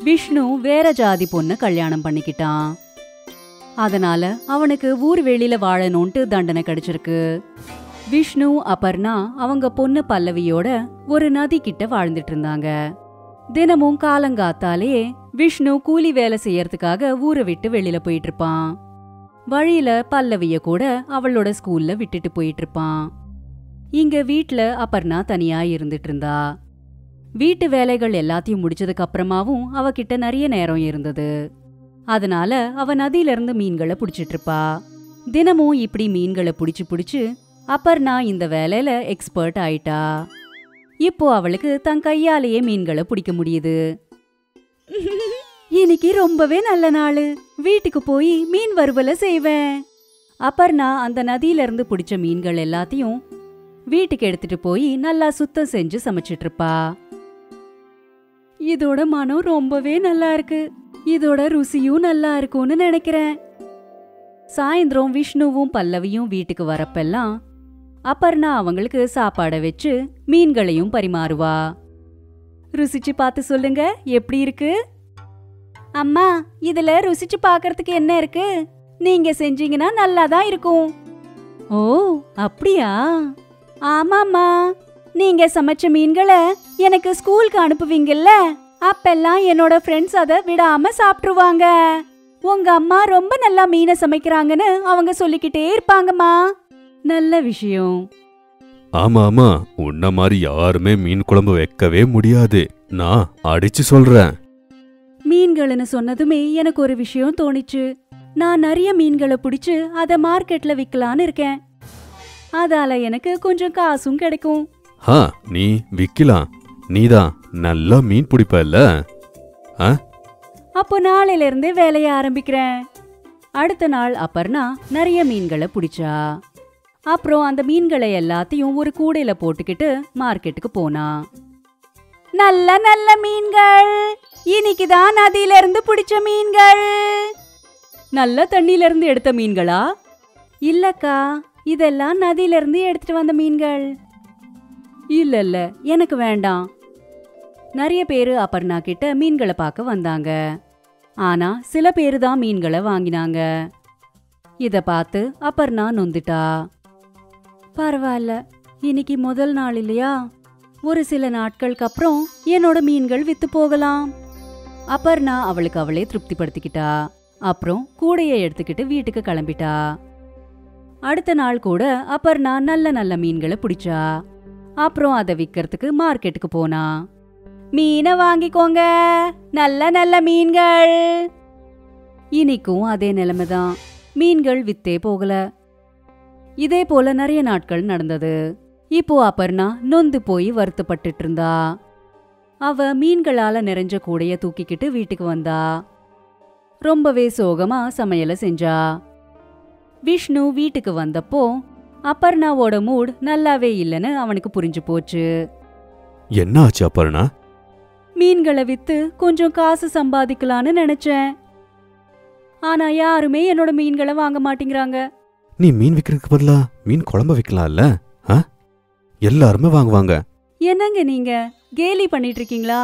விஷ்ணு வேற ஜாதி பொண்ண கல்யாணம் பண்ணிக்கிட்டான் அதனால அவனுக்கு ஊர் வெளியில வாழணும்ட்டு தண்டனை கிடைச்சிருக்கு விஷ்ணு அபர்ணா அவங்க பொண்ணு பல்லவியோட ஒரு நதி கிட்ட வாழ்ந்துட்டு இருந்தாங்க தினமும் காலங்காத்தாலே விஷ்ணு கூலி வேலை செய்யறதுக்காக ஊரை விட்டு வெளியில போயிட்டு இருப்பான் வழியில பல்லவிய கூட அவளோட ஸ்கூல்ல விட்டுட்டு போயிட்டு இருப்பான் இங்க வீட்ல அபர்ணா தனியா இருந்துட்டு இருந்தா வீட்டு வேலைகள் எல்லாத்தையும் முடிச்சதுக்கு அப்புறமாவும் அவகிட்ட நிறைய நேரம் இருந்தது அதனால அவ நதியில இருந்து மீன்களை பிடிச்சிட்டு இருப்பா தினமும் இப்படி மீன்களை பிடிச்சு பிடிச்சு அபர்ணா இந்த வேலையில எக்ஸ்பர்ட் ஆயிட்டா இப்போ அவளுக்கு தன் கையாலேயே மீன்களை பிடிக்க முடியுது இன்னைக்கு ரொம்பவே நல்ல நாள் வீட்டுக்கு போய் மீன் வறுவலை செய்வேன் அபர்ணா அந்த நதியில இருந்து பிடிச்ச மீன்கள் எல்லாத்தையும் வீட்டுக்கு எடுத்துட்டு போய் நல்லா சுத்தம் செஞ்சு சமைச்சிட்டு இருப்பா இதோட மனம் ரொம்பவே நல்லா இருக்கு இதோட ருசியும் நல்லா இருக்கும்னு நினைக்கிறேன் சாயந்தரம் விஷ்ணுவும் பல்லவியும் வீட்டுக்கு வரப்பெல்லாம் அபர்ணா அவங்களுக்கு சாப்பாடை வச்சு மீன்களையும் பரிமாறுவா ருசிச்சு பார்த்து சொல்லுங்க எப்படி இருக்கு அம்மா இதுல ருசிச்சு பார்க்கறதுக்கு என்ன இருக்கு நீங்க செஞ்சீங்கன்னா நல்லா தான் இருக்கும் ஓ அப்படியா ஆமாம்மா நீங்க சமைச்ச மீன்களை எனக்கு ஸ்கூலுக்கு அனுப்புவீங்கல்ல அப்பெல்லாம் என்னோட ஃப்ரெண்ட்ஸ் அதை விடாம சாப்பிட்டுருவாங்க உங்க அம்மா ரொம்ப நல்லா மீனை சமைக்கிறாங்கன்னு அவங்க சொல்லிக்கிட்டே இருப்பாங்கம்மா நல்ல விஷயம் ஆமா ஆமா உன்ன மாதிரி யாருமே மீன் குழம்பு வைக்கவே முடியாது நான் அடிச்சு சொல்றேன் மீன்கள்னு சொன்னதுமே எனக்கு ஒரு விஷயம் தோணிச்சு நான் நிறைய மீன்களை பிடிச்சு அதை மார்க்கெட்ல விற்கலான்னு இருக்கேன் அதால எனக்கு கொஞ்சம் காசும் கிடைக்கும் ஹா நீ விக்கலாம் நீதான் நல்லா மீன் பிடிப்பல்ல அப்போ நாளையில இருந்தே வேலைய ஆரம்பிக்கிறேன் அடுத்த நாள் அபர்ணா நிறைய மீன்களை பிடிச்சா அப்புறம் அந்த மீன்களை எல்லாத்தையும் ஒரு கூடையில போட்டுக்கிட்டு மார்க்கெட்டுக்கு போனா நல்ல நல்ல மீன்கள் இன்னைக்கு தான் நதியில இருந்து பிடிச்ச மீன்கள் நல்ல தண்ணியில இருந்து எடுத்த மீன்களா இல்லக்கா இதெல்லாம் நதியில இருந்து எடுத்துட்டு வந்த மீன்கள் இல்ல இல்ல எனக்கு வேண்டாம் நிறைய பேரு அபர்ணா கிட்ட மீன்களை பார்க்க வந்தாங்க ஆனா சில பேரு தான் மீன்களை வாங்கினாங்க இத பார்த்து அபர்ணா நொந்துட்டா பரவாயில்ல இன்னைக்கு முதல் நாள் இல்லையா ஒரு சில நாட்களுக்கு அப்புறம் என்னோட மீன்கள் வித்து போகலாம் அபர்ணா அவளுக்கு அவளே திருப்திப்படுத்திக்கிட்டா அப்புறம் கூடையை எடுத்துக்கிட்டு வீட்டுக்கு கிளம்பிட்டா அடுத்த நாள் கூட அபர்ணா நல்ல நல்ல மீன்களை பிடிச்சா அப்புறம் அதை விற்கிறதுக்கு மார்க்கெட்டுக்கு போனா மீனை வாங்கிக்கோங்க நல்ல நல்ல மீன்கள் இன்னைக்கும் அதே நிலைமைதான் மீன்கள் வித்தே போகல இதே போல நிறைய நாட்கள் நடந்தது இப்போ அபர்ணா நொந்து போய் வருத்தப்பட்டுட்டு இருந்தா அவ மீன்களால நிறைஞ்ச கூடைய தூக்கிக்கிட்டு வீட்டுக்கு வந்தா ரொம்பவே சோகமா சமையல செஞ்சா விஷ்ணு வீட்டுக்கு வந்தப்போ அபர்ணாவோட மூட் நல்லாவே இல்லைன்னு அவனுக்கு புரிஞ்சு போச்சு என்ன ஆச்சு அப்பர்ணா மீன்களை வித்து கொஞ்சம் காசு சம்பாதிக்கலான்னு நினைச்சேன் ஆனா யாருமே என்னோட மீன்களை வாங்க மாட்டேங்கிறாங்க நீ மீன் விக்கிறதுக்கு பதிலா மீன் குழம்பு வைக்கலாம்ல ஆ எல்லாருமே வாங்குவாங்க என்னங்க நீங்க கேலி பண்ணிட்டு இருக்கீங்களா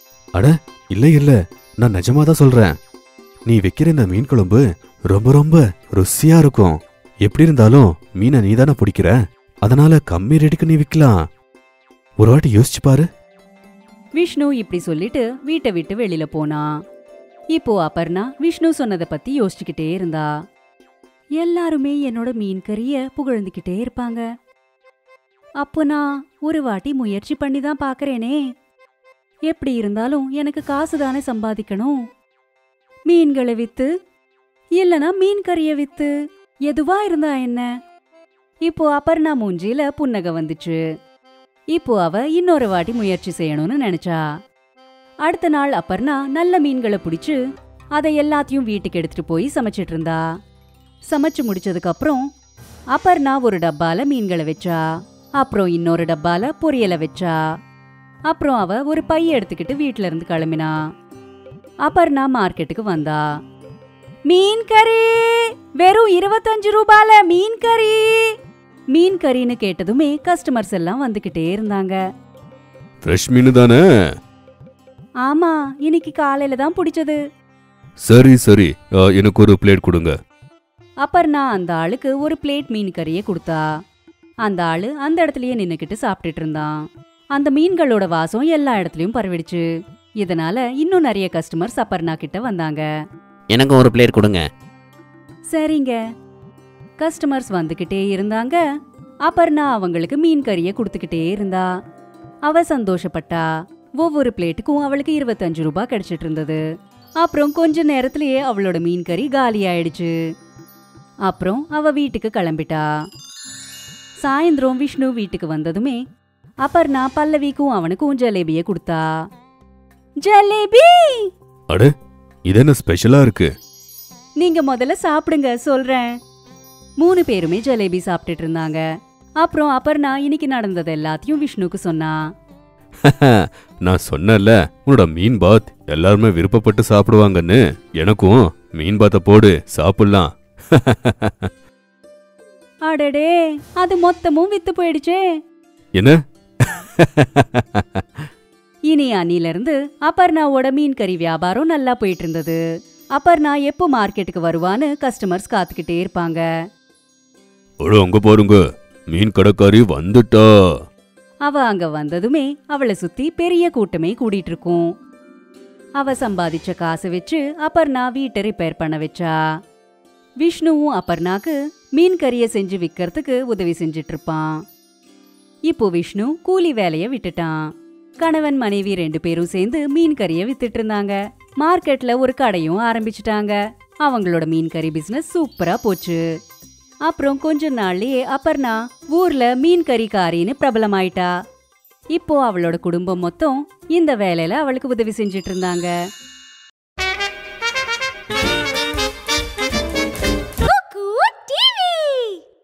இல்ல இல்ல நான் நிஜமா தான் சொல்றேன் நீ வைக்கிற இந்த மீன் குழம்பு ரொம்ப ரொம்ப ருசியா இருக்கும் எப்படி இருந்தாலும் மீனை நீ தானே பிடிக்கிற அதனால கம்மி ரேட்டுக்கு நீ விக்கலாம் ஒரு வாட்டி யோசிச்சு பாரு விஷ்ணு இப்படி சொல்லிட்டு வீட்டை விட்டு வெளியில போனா இப்போ அபர்ணா விஷ்ணு சொன்னதை பத்தி யோசிச்சுக்கிட்டே இருந்தா எல்லாருமே என்னோட மீன் கறிய புகழ்ந்துக்கிட்டே இருப்பாங்க அப்போ நான் ஒரு வாட்டி முயற்சி பண்ணி தான் பாக்குறேனே எப்படி இருந்தாலும் எனக்கு காசு தானே சம்பாதிக்கணும் மீன்களை வித்து இல்லனா மீன் கறிய வித்து எதுவா இருந்தா என்ன இப்போ அபர்ணா மூஞ்சில புன்னகை வந்துச்சு இப்போ அவ இன்னொரு வாட்டி முயற்சி செய்யணும்னு நினைச்சா அடுத்த நாள் அபர்ணா நல்ல மீன்களை பிடிச்சு அதை எல்லாத்தையும் வீட்டுக்கு எடுத்துட்டு போய் சமைச்சிட்டு இருந்தா சமைச்சு முடிச்சதுக்கு அப்புறம் அபர்ணா ஒரு டப்பால மீன்களை வச்சா அப்புறம் இன்னொரு டப்பால பொரியலை வச்சா அப்புறம் அவ ஒரு பை எடுத்துக்கிட்டு வீட்ல இருந்து கிளம்பினா அபர்ணா மார்க்கெட்டுக்கு வந்தா மீன் கறி வெறும் இருபத்தஞ்சு ரூபால மீன் கறி மீன் கறின்னு கேட்டதுமே கஸ்டமர்ஸ் எல்லாம் வந்துகிட்டே இருந்தாங்க ஃப்ரெஷ் மீன் தானே ஆமா இன்னைக்கு காலையில தான் பிடிச்சது சரி சரி ஆ, எனக்கு ஒரு பிளேட் கொடுங்க அபர்ணா அந்த ஆளுக்கு ஒரு பிளேட் மீன் கறியை கொடுத்தா அந்த ஆளு அந்த இடத்துலயே நின்னுக்கிட்டு சாப்பிட்டுட்டு இருந்தான் அந்த மீன்களோட வாசம் எல்லா இடத்துலயும் பரவிடுச்சு இதனால இன்னும் நிறைய கஸ்டமர்ஸ் அபர்ணா கிட்ட வந்தாங்க எனக்கு ஒரு பிளேட் கொடுங்க சரிங்க கஸ்டமர்ஸ் வந்துகிட்டே இருந்தாங்க அபர்ணா அவங்களுக்கு மீன் கறியை கொடுத்துக்கிட்டே இருந்தா அவ சந்தோஷப்பட்டா ஒவ்வொரு பிளேட்டுக்கும் அவளுக்கு இருபத்தஞ்சு ரூபாய் கிடைச்சிட்டு இருந்தது அப்புறம் கொஞ்ச நேரத்திலேயே அவளோட மீன் கறி காலி ஆயிடுச்சு அப்புறம் அவ வீட்டுக்கு கிளம்பிட்டா சாயந்தரம் விஷ்ணு வீட்டுக்கு வந்ததுமே அபர்ணா பல்லவிக்கும் அவனுக்கும் ஜலேபியை கொடுத்தா ஜலேபி அட இது என்ன ஸ்பெஷலா இருக்கு நீங்க முதல்ல சாப்பிடுங்க சொல்றேன் மூணு பேருமே ஜலேபி சாப்பிட்டுட்டு இருந்தாங்க அப்புறம் அபர்ணா இன்னைக்கு நடந்தது எல்லாத்தையும் விஷ்ணுக்கு சொன்னா நான் சொன்னேன்ல உன்னோட மீன் பாத் எல்லாருமே விருப்பப்பட்டு சாப்பிடுவாங்கன்னு எனக்கும் மீன் பாத்த போடு சாப்பிடலாம் அடடே அது மொத்தமும் வித்து போயிடுச்சே என்ன இனி அன்னிலிருந்து அபர்ணாவோட மீன் கறி வியாபாரம் நல்லா போயிட்டு இருந்தது அபர்ணா எப்போ மார்க்கெட்டுக்கு வருவான்னு கஸ்டமர்ஸ் காத்துக்கிட்டே இருப்பாங்க அட அங்க பாருங்க மீன் கடைக்காரி வந்துட்டா அவ அங்க வந்ததுமே அவளை சுத்தி பெரிய கூட்டமே கூடிட்டு இருக்கும் அவ சம்பாதிச்ச காசை வச்சு அபர்ணா வீட்டை ரிப்பேர் பண்ண வச்சா விஷ்ணுவும் அபர்ணாக்கு மீன் கறியை செஞ்சு விற்கிறதுக்கு உதவி செஞ்சிட்டு இருப்பான் இப்போ விஷ்ணு கூலி வேலைய விட்டுட்டான் கணவன் மனைவி ரெண்டு பேரும் சேர்ந்து மீன் கறியை வித்துட்டு இருந்தாங்க மார்க்கெட்ல ஒரு கடையும் ஆரம்பிச்சிட்டாங்க அவங்களோட மீன் கறி பிசினஸ் சூப்பரா போச்சு அப்புறம் கொஞ்ச நாள்லயே அபர்ணா ஊர்ல மீன் கறிக்காரின்னு பிரபலமாயிட்டா இப்போ அவளோட குடும்பம் மொத்தம் இந்த வேலையில அவளுக்கு உதவி செஞ்சிட்டு இருந்தாங்க